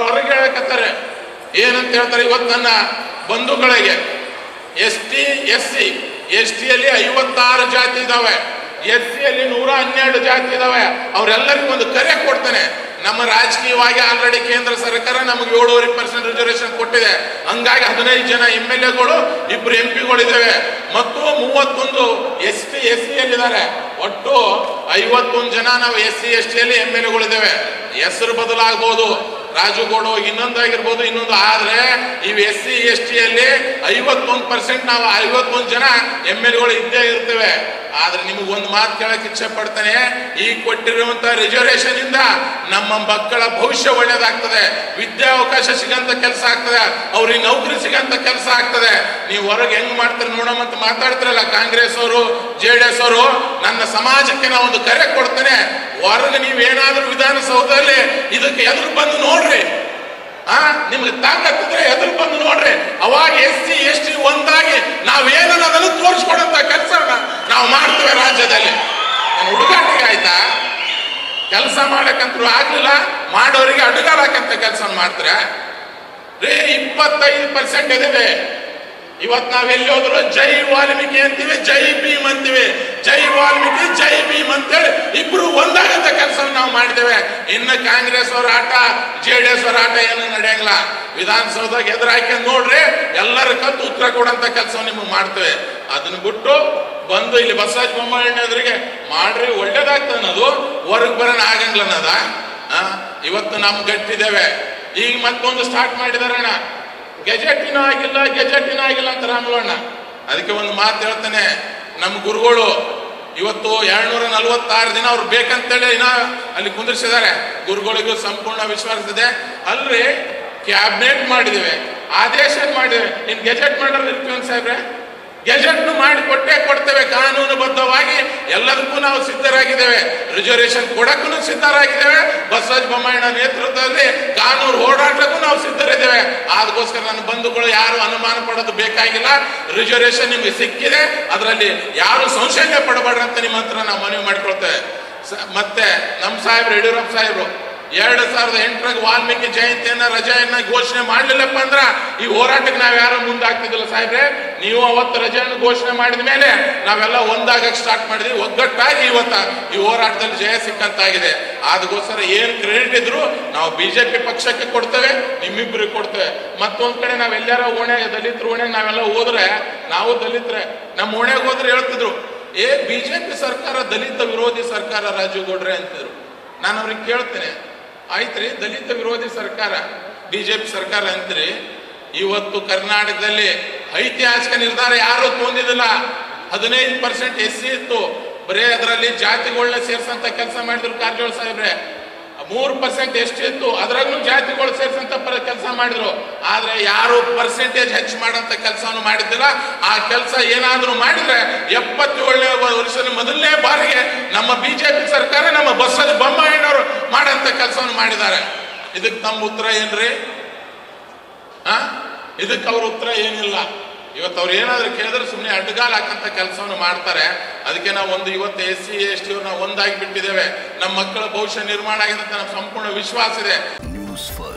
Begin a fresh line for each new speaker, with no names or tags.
ಹೊರಗೆ ಹೇಳಕತ್ತಾರೆ ಏನಂತ ಹೇಳ್ತಾರೆ ಇವತ್ತು ನನ್ನ ಬಂಧುಗಳಿಗೆ S T S C S ಟಿಯಲ್ಲಿ ಐವತ್ತಾರು ಜಾತಿ ಇದಾವೆ ಎಸ್ ಸಿಯಲ್ಲಿ ನೂರ ಹನ್ನೆರಡು ಜಾತಿ ಇದಾವೆ ಅವರೆಲ್ಲರಿಗೂ ಒಂದು ಕರೆ ಕೊಡ್ತೇನೆ ನಮ್ಮ ರಾಜಕೀಯವಾಗಿ ಆಲ್ರೆಡಿ ಕೇಂದ್ರ ಸರ್ಕಾರ ನಮಗೆ ಏಳುವರೆ ಪರ್ಸೆಂಟ್ ರಿಸರ್ವೇಶನ್ ಕೊಟ್ಟಿದೆ ಹಂಗಾಗಿ ಹದಿನೈದು ಜನ ಎಂ ಎಲ್ ಎಗಳು ಇಬ್ರು ಎಂ ಪಿಗಳಿದ್ದಾವೆ ಮತ್ತು ಮೂವತ್ತೊಂದು ಎಸ್ ಟಿ ಎಸ್ ಸಿಯಲ್ಲಿದ್ದಾರೆ ಒಟ್ಟು ಐವತ್ತೊಂದು ಜನ ನಾವು ಎಸ್ ಸಿ ಎಸ್ ಟಿಯಲ್ಲಿ ಎಂ ಎಲ್ ಎಗಳಿದ್ದೇವೆ ಹೆಸರು ಬದಲಾಗಬಹುದು ರಾಜುಗೌಡ ಇನ್ನೊಂದಾಗಿರ್ಬೋದು ಇನ್ನೊಂದು ಆದ್ರೆ ಇವು ಎಸ್ ಸಿ ಎಸ್ ಟಿಯಲ್ಲಿ ಐವತ್ತೊಂದು ಪರ್ಸೆಂಟ್ ನಾವು ಐವತ್ತೊಂದು ಜನ ಎಂ ಎಲ್ ಗಳು ಇದ್ದೇ ಇರ್ತೇವೆ ಆದ್ರೆ ನಿಮಗೆ ಒಂದು ಮಾತು ಕೇಳಕ್ ಇಚ್ಛೆ ಪಡ್ತಾನೆ ಈ ಕೊಟ್ಟಿರುವಂತ ರಿಸರ್ವೇಶನ್ ಇಂದ ನಮ್ಮ ಮಕ್ಕಳ ಭವಿಷ್ಯ ಒಳ್ಳೇದಾಗ್ತದೆ ವಿದ್ಯಾವಕಾಶ ಸಿಗಂತ ಕೆಲಸ ಆಗ್ತದೆ ಅವ್ರಿಗೆ ನೌಕರಿ ಸಿಗಂತ ಕೆಲಸ ಆಗ್ತದೆ ನೀವು ಹೊರಗೆ ಹೆಂಗ್ ಮಾಡ್ತಾರೆ ನೋಡೋಣ ಅಂತ ಮಾತಾಡ್ತಿರಲ್ಲ ಕಾಂಗ್ರೆಸ್ ಅವರು ಜೆ ಡಿ ಎಸ್ ಅವರು ನನ್ನ ಸಮಾಜಕ್ಕೆ ನಾವು ಒಂದು ಕರೆ ಕೊಡ್ತೇನೆ ಹೊರಗೆ ನೀವೇನಾದ್ರೂ ವಿಧಾನಸೌಧದಲ್ಲಿ ಇದಕ್ಕೆ ಎದುರು ಬಂದು ನೋಡ್ರಿ ಆ ನಿಮ್ಗೆ ತಾಕತ್ತಿದ್ರೆ ಎದುರು ಬಂದು ನೋಡ್ರಿ ಅವಾಗ ಎಸ್ ಸಿ ಎಸ್ ಟಿ ಒಂದಾಗಿ ನಾವೇನನ್ನೋದನ್ನು ತೋರಿಸ್ಕೊಡಂತ ಕೆಲಸ ನಾವು ಮಾಡ್ತೇವೆ ರಾಜ್ಯದಲ್ಲಿ ಏನ್ ಹುಡುಗಾಟಿಗೆ ಆಯ್ತಾ ಕೆಲಸ ಮಾಡಕ್ಕಂತೂ ಆಗ್ಲಿಲ್ಲ ಮಾಡೋರಿಗೆ ಅಡುಗಾಲ ಹಾಕಂತ ಕೆಲಸ ಮಾಡ್ತಾರೆ ರೇ ಇಪ್ಪತ್ತೈದು ಪರ್ಸೆಂಟ್ ಇದಾವೆ ಇವತ್ ನಾವ್ ಎಲ್ಲಿ ಹೋದ್ರು ಜೈ ವಾಲ್ಮೀಕಿ ಅಂತೀವಿ ಜೈ ಭೀಮ್ ಅಂತೀವಿ ಜೈ ವಾಲ್ಮೀಕಿ ಜೈ ಭೀಮ್ ಅಂತೇಳಿ ಇಬ್ರು ಒಂದಾಗಂತ ಕೆಲಸವನ್ನು ನಾವು ಮಾಡಿದ್ದೇವೆ ಇನ್ನು ಕಾಂಗ್ರೆಸ್ ಅವರ ಆಟ ಜೆ ಡಿ ಎಸ್ ಅವರ ಆಟ ಏನು ನಡೆಯಂಗಿಲ್ಲ ವಿಧಾನಸೌಧಕ್ಕೆ ಎದುರು ಹಾಕ್ಯಂಡ್ ನೋಡ್ರಿ ಎಲ್ಲರ ಕತ್ತು ಉತ್ತರ ಕೊಡಂತ ಕೆಲಸ ನಿಮಗೆ ಮಾಡ್ತೇವೆ ಅದನ್ನ ಬಿಟ್ಟು ಬಂದು ಇಲ್ಲಿ ಬಸವರಾಜ ಬೊಮ್ಮಾಯಿ ಎದುರಿಗೆ ಮಾಡ್ರಿ ಒಳ್ಳೇದಾಗ್ತದೆ ಅನ್ನೋದು ಹೊರಗೆ ಬರೋಣ ಆಗಂಗಿಲ್ಲ ಅನ್ನೋದ ಆ, ಇವತ್ತು ನಮ್ ಗಟ್ಟಿದ್ದೇವೆ ಈಗ ಮತ್ತೊಂದು ಸ್ಟಾರ್ಟ್ ಮಾಡಿದಾರೆ ಅಣ್ಣ ಗೆಜೆಟಿನ ಆಗಿಲ್ಲ ಗೆಜೆಟಿನ ಆಗಿಲ್ಲ ಅಂತ ರಾಮಲಣ್ಣ ಅದಕ್ಕೆ ಒಂದು ಮಾತು ಹೇಳ್ತಾನೆ ನಮ್ಮ ಗುರುಗಳು ಇವತ್ತು ಎರಡ್ನೂರ ನಲವತ್ತಾರು ದಿನ ಅವ್ರು ಬೇಕಂತೇಳಿ ಇನ್ನ ಅಲ್ಲಿ ಕುಂದಿರ್ಸಿದ್ದಾರೆ ಗುರುಗಳಿಗೂ ಸಂಪೂರ್ಣ ವಿಶ್ವಾಸ ಇದೆ ಅಲ್ರಿ ಕ್ಯಾಬಿನೆಟ್ ಮಾಡಿದ್ದೇವೆ ಆದೇಶ ಮಾಡಿದ್ದೇವೆ ಇನ್ ಗೆಜೆಟ್ ಮಾಡೋರು ಇರ್ತೀವಿ ಸಾಹೇಬ್ರೆ ಗೆಜೆಟ್ ಮಾಡಿ ಕೊಟ್ಟೇ ಕೊಡ್ತೇವೆ ಕಾನೂನುಬದ್ಧವಾಗಿ ಎಲ್ಲದಕ್ಕೂ ನಾವು ಸಿದ್ಧರಾಗಿದ್ದೇವೆ ರಿಸರ್ವೇಶನ್ ಕೊಡಕ್ಕೂ ಸಿದ್ಧರಾಗಿದ್ದೇವೆ ಬಸವರಾಜ ಬೊಮ್ಮಾಯಿನ ನೇತೃತ್ವದಲ್ಲಿ ಕಾನೂನು ಹೋರಾಟಕ್ಕೂ ನಾವು ಸಿದ್ಧರಿದ್ದೇವೆ ಅದಕ್ಕೋಸ್ಕರ ನನ್ನ ಬಂಧುಗಳು ಯಾರು ಅನುಮಾನ ಪಡೋದು ಬೇಕಾಗಿಲ್ಲ ರಿಸರ್ವೇಶನ್ ನಿಮಗೆ ಸಿಕ್ಕಿದೆ ಅದರಲ್ಲಿ ಯಾರು ಸಂಶಯ ಪಡಬೇಡ್ರಿ ಅಂತ ನಿಮ್ಮ ಹತ್ರ ನಾವು ಮನವಿ ಮಾಡ್ಕೊಳ್ತೇವೆ ಸ- ಮತ್ತೆ ನಮ್ಮ ಸಾಹೇಬ್ರು ಯಡಿಯೂರಪ್ಪ ಸಾಹೇಬ್ರು ಎರಡು ಸಾವಿರದ ಎಂಟರಾಗ ವಾಲ್ಮೀಕಿ ಜಯಂತಿಯನ್ನ ರಜೆಯನ್ನ ಘೋಷಣೆ ಮಾಡ್ಲಿಲ್ಲಪ್ಪ ಅಂದ್ರ ಈ ಹೋರಾಟಕ್ಕೆ ನಾವ್ ಯಾರು ಮುಂದಾಗ್ತಿದ್ದಿಲ್ಲ ಸಾಹೇಬ್ರೆ ನೀವು ಅವತ್ತು ರಜೆಯನ್ನು ಘೋಷಣೆ ಮಾಡಿದ ಮೇಲೆ ನಾವೆಲ್ಲ ಒಂದಾಗಕ್ಕೆ ಸ್ಟಾರ್ಟ್ ಮಾಡಿದ್ವಿ ಒಗ್ಗಟ್ಟಾಗಿ ಇವತ್ತ ಈ ಹೋರಾಟದಲ್ಲಿ ಜಯ ಸಿಕ್ಕಂತಾಗಿದೆ ಅದಕ್ಕೋಸ್ಕರ ಏನ್ ಕ್ರೆಡಿಟ್ ಇದ್ರು ನಾವು ಬಿಜೆಪಿ ಪಕ್ಷಕ್ಕೆ ಕೊಡ್ತೇವೆ ನಿಮ್ಮಿಬ್ಬರಿಗೆ ಕೊಡ್ತೇವೆ ಮತ್ತೊಂದ್ ಕಡೆ ನಾವ್ ಎಲ್ಲಾರ ಓಣ್ಯಾಗ ದಲಿತರ ಓಣ್ಯಾಗ ನಾವೆಲ್ಲ ಹೋದ್ರೆ ನಾವು ದಲಿತರೆ ನಮ್ಮ ಓಣ್ಯಾಗ ಹೋದ್ರೆ ಹೇಳ್ತಿದ್ರು ಏ ಬಿಜೆಪಿ ಸರ್ಕಾರ ದಲಿತ ವಿರೋಧಿ ಸರ್ಕಾರ ರಾಜೀವ್ ಗೌಡ್ರೆ ಅಂತಿದ್ರು ನಾನು ಅವ್ರಿಗೆ ಕೇಳ್ತೇನೆ ಆಯ್ತ್ರಿ ದಲಿತ ವಿರೋಧಿ ಸರ್ಕಾರ ಬಿಜೆಪಿ ಸರ್ಕಾರ ಅಂತ್ರಿ ಇವತ್ತು ಕರ್ನಾಟಕದಲ್ಲಿ ಐತಿಹಾಸಿಕ ನಿರ್ಧಾರ ಯಾರು ತೊಂದಿದಿಲ್ಲ ಹದಿನೈದು ಪರ್ಸೆಂಟ್ ಎಸ್ ಸಿ ಇತ್ತು ಬರೇ ಅದರಲ್ಲಿ ಜಾತಿಗಳನ್ನ ಸೇರ್ಸಂತ ಕೆಲಸ ಮಾಡಿದ್ರು ಕಾರಜೋಳ ಸಾಹೇಬ್ರೆ ಮೂರು ಪರ್ಸೆಂಟ್ ಎಷ್ಟು ಇತ್ತು ಅದ್ರಾಗೂ ಜಾತಿಗಳು ಸೇರ್ಸಂತ ಕೆಲಸ ಮಾಡಿದ್ರು ಆದ್ರೆ ಯಾರು ಪರ್ಸೆಂಟೇಜ್ ಹೆಚ್ಚು ಮಾಡಂತ ಕೆಲಸವನ್ನು ಮಾಡಿದ್ದಿಲ್ಲ ಆ ಕೆಲಸ ಏನಾದ್ರೂ ಮಾಡಿದ್ರೆ ಎಪ್ಪತ್ತೇಳನೇ ವರ್ಷದ ಮೊದಲನೇ ಬಾರಿಗೆ ನಮ್ಮ ಬಿಜೆಪಿ ಸರ್ಕಾರ ನಮ್ಮ ಬಸವರಾಜ ಬೊಮ್ಮಾಯಿನವರು ಮಾಡಂತ ಕೆಲಸವನ್ನು ಮಾಡಿದ್ದಾರೆ ಇದಕ್ಕೆ ನಮ್ಮ ಉತ್ತರ ಏನ್ರಿ ಆ ಇದಕ್ಕೆ ಅವ್ರ ಉತ್ತರ ಏನಿಲ್ಲ ಇವತ್ತು ಅವ್ರು ಏನಾದ್ರು ಕೇಳಿದ್ರೆ ಸುಮ್ಮನೆ ಅಡ್ಡಗಾಲ ಹಾಕಂತ ಕೆಲಸವನ್ನು ಮಾಡ್ತಾರೆ ಅದಕ್ಕೆ ನಾವು ಒಂದು ಇವತ್ತು ಎಸ್ ಸಿ ಎಸ್ ಟಿ ನಾವು ಒಂದಾಗಿ ಬಿಟ್ಟಿದ್ದೇವೆ ನಮ್ಮ ಮಕ್ಕಳ ಭವಿಷ್ಯ ನಿರ್ಮಾಣ ಆಗಿದೆ ಅಂತ ನಮ್ಗೆ ಸಂಪೂರ್ಣ ವಿಶ್ವಾಸ ಇದೆ
ನ್ಯೂಸ್ ಫಸ್ಟ್